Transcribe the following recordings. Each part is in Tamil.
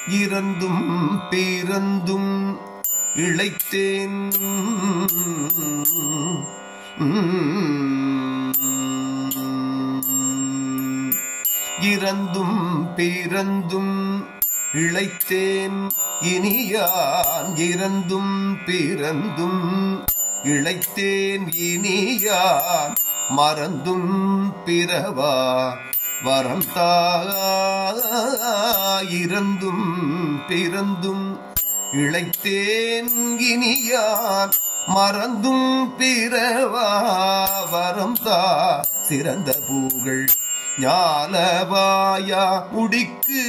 இறந்தும் பிறந்தும் இழைத்தேன் இறந்தும் பிறந்தும் இழைத்தேன் இனியான் இறந்தும் பிறந்தும் இழைத்தேன் இனியான் மறந்தும் பிறவா வரம் இறந்தும் பிறந்தும் இழைத்தேன் இனியான் மறந்தும் பிறவா வரம் தா சிறந்த பூகள் ஞாலவாயா முடிக்கு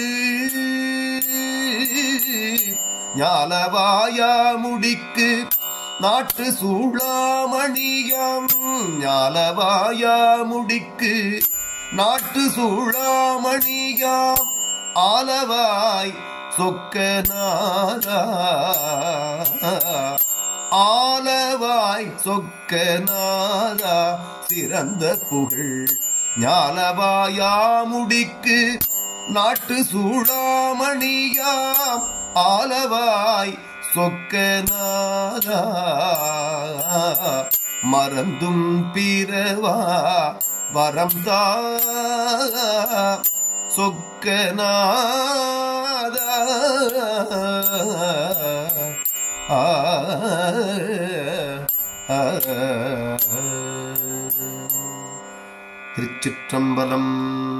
ஞாலவாயா முடிக்கு நாட்டு சூளாமணியாம் ஞாலவாயா முடிக்கு நாட்டு சூளாமணியாம் ஆலவாய் சொக்கநாதா ஆலவாய் சொக்கநாதா சிறந்த புகழ் ஞாலவாயா முடிக்கு நாட்டு சூடாமணியாம் ஆலவாய் சொக்கநாதா மறந்தும் பிறவா வரம்தா சொக்கநாதா ஆ திருச்சிற்றம்பலம்